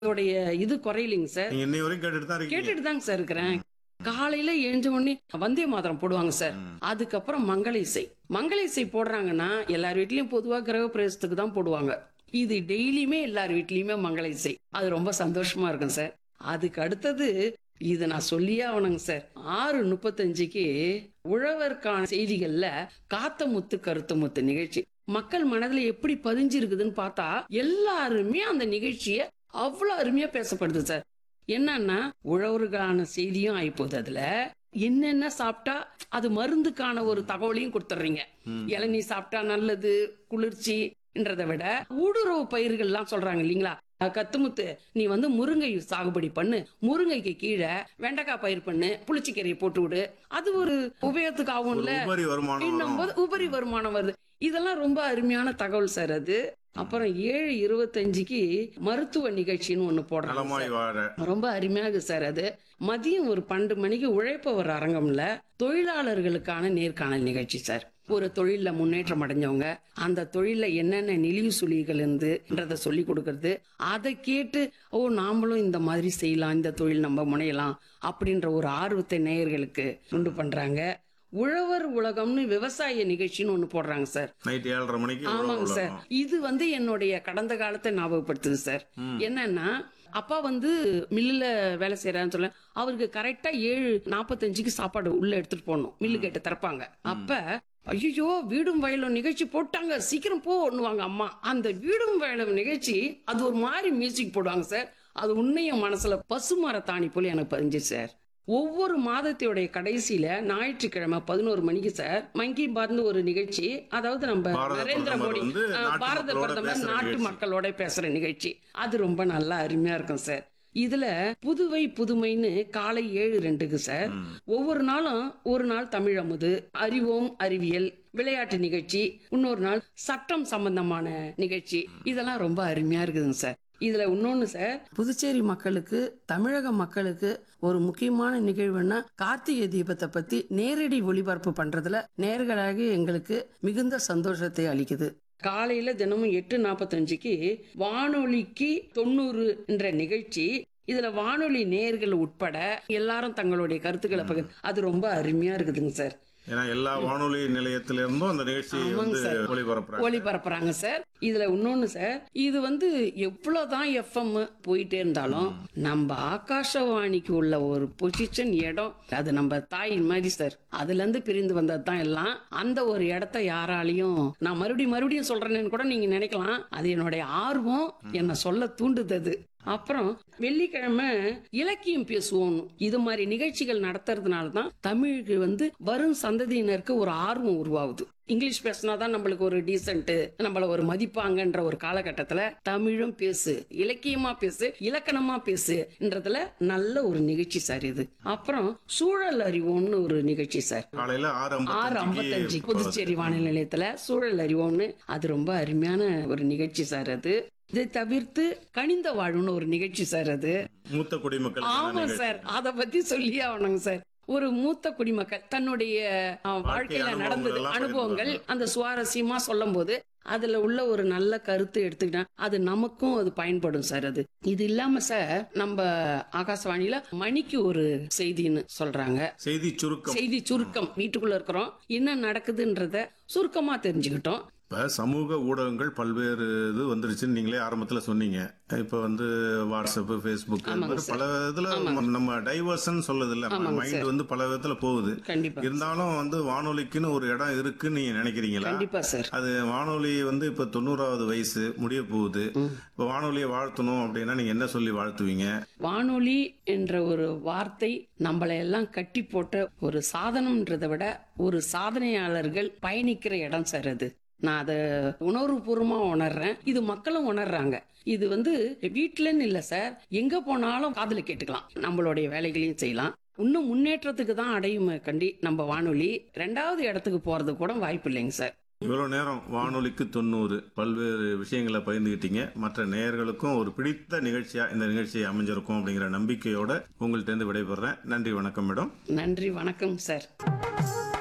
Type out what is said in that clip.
அதோடைய இது குறையலைங்க சார் நீங்க இன்னை வரைக்கும் கேட்டுட்டு தான் இருக்கீங்க கேட்டுட்டு தாங்க சார் இருக்கிறேன் காலையில எழுந்த உடனே வந்தே மாதரம் போடுவாங்க சார் அதுக்கப்புறம் மங்கள இசை மங்கள இசை போடுறாங்கன்னா எல்லார் வீட்லயும் பொதுவா கிரக பிரவேசத்துக்கு தான் போடுவாங்க இது டெய்லியுமே எல்லார் வீட்லயுமே மங்கள இசை அது ரொம்ப சந்தோஷமா இருக்கும் சார் அதுக்கு அடுத்தது இது நான் சொல்லியே ஆகணுங்க சார் ஆறு முப்பத்தஞ்சுக்கு உழவர்கான செய்திகள்ல காத்த முத்து கருத்த முத்து நிகழ்ச்சி மக்கள் மனதுல எப்படி பதிஞ்சிருக்குதுன்னு பார்த்தா எல்லாருமே அந்த நிகழ்ச்சிய அவ்வளவு அருமையா பேசப்படுது சார் என்னன்னா உழவருக்கான செய்தியும் ஆயிப்போகுது அதுல என்னென்ன சாப்பிட்டா அது மருந்துக்கான ஒரு தகவலையும் கொடுத்துட்றீங்க இளநீ சாப்பிட்டா நல்லது குளிர்ச்சின்றதை விட ஊடுருவு பயிர்கள்லாம் சொல்றாங்க இல்லீங்களா அஹ் கத்துமுத்து நீ வந்து முருங்கை சாகுபடி பண்ணு முருங்கைக்கு கீழே வெண்டைக்காய் பயிர் பண்ணு புளிச்சிக்கீரையை போட்டு விடு அது ஒரு உபயோகத்துக்கு ஒரு ஆகும்ல உபரி வருமானம் இன்னும் வரும். போது உபரி வருமானம் வருது இதெல்லாம் ரொம்ப அருமையான தகவல் சார் அது அப்புறம் ஏழு இருபத்தஞ்சுக்கு மருத்துவ நிகழ்ச்சின்னு ஒண்ணு போடுறாங்க நலமாய் சார். வாழ ரொம்ப அருமையா இருக்கு சார் அது மதியம் ஒரு பன்னெண்டு மணிக்கு உழைப்பவர் அரங்கம்ல தொழிலாளர்களுக்கான நேர்காணல் நிகழ்ச்சி சார் ஒரு தொழில்ல முன்னேற்றம் அடைஞ்சவங்க அந்த தொழில்ல என்னென்ன நெளிவு சுழிகள் இருந்துன்றத சொல்லி கொடுக்கறது அதை கேட்டு ஓ நாமளும் இந்த மாதிரி செய்யலாம் இந்த தொழில் நம்ம முனையலாம் அப்படின்ற ஒரு ஆர்வத்தை நேயர்களுக்கு உண்டு பண்றாங்க உழவர் உலகம்னு விவசாய நிகழ்ச்சின்னு ஒண்ணு போடுறாங்க சார் நைட் ஏழரை மணிக்கு ஆமாங்க உழவு சார் உலகம். இது வந்து என்னுடைய கடந்த காலத்தை ஞாபகப்படுத்துது சார் என்னன்னா அப்பா வந்து மில்லுல வேலை செய்யறான்னு சொல்ல அவருக்கு கரெக்டா ஏழு நாப்பத்தஞ்சுக்கு சாப்பாடு உள்ள எடுத்துட்டு போகணும் மில்லு கேட்டு திறப்பாங்க அப்ப ஐயோ வீடும் வயலும் நிகழ்ச்சி போட்டாங்க சீக்கிரம் போன்னுவாங்க அம்மா அந்த வீடும் வயலும் நிகழ்ச்சி அது ஒரு மாதிரி மியூசிக் போடுவாங்க சார் அது உண்மையும் மனசுல பசுமர தாணி போல எனக்கு பதிஞ்சு சார் ஒவ்வொரு மாதத்தையுடைய கடைசியில ஞாயிற்றுக்கிழமை பதினோரு மணிக்கு சார் மங்கி பாத்னு ஒரு நிகழ்ச்சி அதாவது நம்ம பாரத நரேந்திர பிரதமர் மோடி வந்து அஹ், நாட்டு பாரத மக்களோட பிரதமர் பேசுற நாட்டு நிகழ்ச்சி. மக்களோட பேசுற நிகழ்ச்சி அது ரொம்ப நல்லா அருமையா இருக்கும் சார் இதுல புதுவை புதுமைன்னு காலை ஏழு ரெண்டுக்கு சார் ஒவ்வொரு நாளும் ஒரு நாள் தமிழ் அமுது அறிவோம் அறிவியல் விளையாட்டு நிகழ்ச்சி இன்னொரு நாள் சட்டம் சம்பந்தமான நிகழ்ச்சி இதெல்லாம் ரொம்ப அருமையா இருக்குதுங்க சார் இதுல இன்னொன்னு சார் புதுச்சேரி மக்களுக்கு தமிழக மக்களுக்கு ஒரு முக்கியமான நிகழ்வுன்னா கார்த்திகை தீபத்தை பத்தி நேரடி ஒளிபரப்பு பண்றதுல நேர்களாக எங்களுக்கு மிகுந்த சந்தோஷத்தை அளிக்குது காலையில தினமும் எட்டு நாற்பத்தஞ்சுக்கு வானொலிக்கு தொண்ணூறு என்ற நிகழ்ச்சி இதுல வானொலி நேர்கள் உட்பட எல்லாரும் தங்களுடைய கருத்துக்களை பகிர் அது ரொம்ப அருமையா இருக்குதுங்க சார் ஏன்னா எல்லா வானொலி நிலையத்தில இருந்தும் அந்த நிகழ்ச்சி ஆமாங்க வந்து சார். ஒளிபரப்புறாங்க ஒளிபரப்புறாங்க சார் இதுல இன்னொன்னு சார் இது வந்து எவ்வளவுதான் எஃப்எம் போயிட்டே இருந்தாலும் நம்ம ஆகாஷவாணிக்கு உள்ள ஒரு பொசிஷன் இடம் அது நம்ம தாய் மாதிரி சார் அதுல இருந்து பிரிந்து வந்தது தான் எல்லாம் அந்த ஒரு இடத்த யாராலையும் நான் மறுபடியும் மறுபடியும் சொல்றேன்னு கூட நீங்க நினைக்கலாம் அது என்னுடைய ஆர்வம் என்ன சொல்ல தூண்டுது அது அப்புறம் வெள்ளிக்கிழமை இலக்கியம் பேசுவோம் இது மாதிரி நிகழ்ச்சிகள் நடத்துறதுனால தான் தமிழுக்கு வந்து வரும் சந்ததியினருக்கு ஒரு ஆர்வம் உருவாகுது இங்கிலீஷ் பேசினாதான் நம்மளுக்கு ஒரு டீசென்ட் நம்மள ஒரு மதிப்பாங்கன்ற ஒரு காலகட்டத்துல தமிழும் பேசு இலக்கியமா பேசு இலக்கணமா பேசுன்றதுல நல்ல ஒரு நிகழ்ச்சி சார் இது அப்புறம் சூழல் அறிவோம்னு ஒரு நிகழ்ச்சி சார் காலையில ஆறு ஆறு ஐம்பத்தஞ்சு ஐம்பத்தஞ்சு புதுச்சேரி வானொலி நிலையத்துல சூழல் அறிவோம்னு அது ரொம்ப அருமையான ஒரு நிகழ்ச்சி சார் அது இதை தவிர்த்து கனிந்த வாழும்னு ஒரு நிகழ்ச்சி சார் அது மூத்த குடிமக்கள் ஆமா சார் அத பத்தி சொல்லி ஆகணுங்க சார் ஒரு மூத்த குடிமக்கள் தன்னுடைய அஹ், வாழ்க்கையில அனுபவங்கள் நடந்தது எல்லாம் அனுபவங்கள் பகிர்ந்துப்பாங்க. அந்த சுவாரஸ்யமா சொல்லும் போது அதுல உள்ள ஒரு நல்ல கருத்து எடுத்துக்கிட்டா அது நமக்கும் அது பயன்படும் சார் அது இது இல்லாம சார் நம்ம ஆகாசவாணியில மணிக்கு ஒரு செய்தின்னு சொல்றாங்க செய்தி சுருக்கம் செய்தி சுருக்கம் வீட்டுக்குள்ள இருக்கிறோம் என்ன நடக்குதுன்றத சுருக்கமா தெரிஞ்சுக்கிட்டோம் இப்ப சமூக ஊடகங்கள் பல்வேறு இது வந்துருச்சுன்னு நீங்களே ஆரம்பத்துல சொன்னீங்க இப்ப வந்து வாட்ஸ்அப் ஃபேஸ்புக் இந்த மாதிரி பல இதுல நம்ம டைவர்ஷன் சொல்லுது இல்ல மைண்ட் வந்து பல விதத்துல போகுது கண்டிப்பா இருந்தாலும் வந்து வானொலிக்குன்னு ஒரு இடம் இருக்குன்னு நீங்க நினைக்கிறீங்களா கண்டிப்பா சார் அது வானொலி வந்து இப்ப தொண்ணூறாவது வயசு முடிய போகுது இப்ப வானொலியை வாழ்த்தணும் அப்படின்னா நீங்க என்ன சொல்லி வாழ்த்துவீங்க வானொலி என்ற ஒரு வார்த்தை நம்மளை எல்லாம் கட்டி போட்ட ஒரு சாதனம்ன்றதை விட ஒரு சாதனையாளர்கள் பயணிக்கிற இடம் சார் அது நான் அதை உணர்வுபூர்வமா உணர்றேன் இது மக்களும் உணர்றாங்க இது வந்து வீட்டுலன்னு இல்ல சார் எங்க போனாலும் காதுல கேட்டுக்கலாம் நம்மளுடைய வேலைகளையும் செய்யலாம் இன்னும் முன்னேற்றத்துக்கு தான் அடையுமே கண்டி நம்ம வானொலி ரெண்டாவது இடத்துக்கு போறது கூட வாய்ப்பு இல்லைங்க சார் இவ்வளவு நேரம் வானொலிக்கு தொண்ணூறு பல்வேறு விஷயங்களை பகிர்ந்துக்கிட்டீங்க மற்ற நேயர்களுக்கும் ஒரு பிடித்த நிகழ்ச்சியா இந்த நிகழ்ச்சி அமைஞ்சிருக்கும் அப்படிங்கிற நம்பிக்கையோட உங்கள்ட்ட இருந்து விடைபெறேன் நன்றி வணக்கம் மேடம் நன்றி வணக்கம் சார்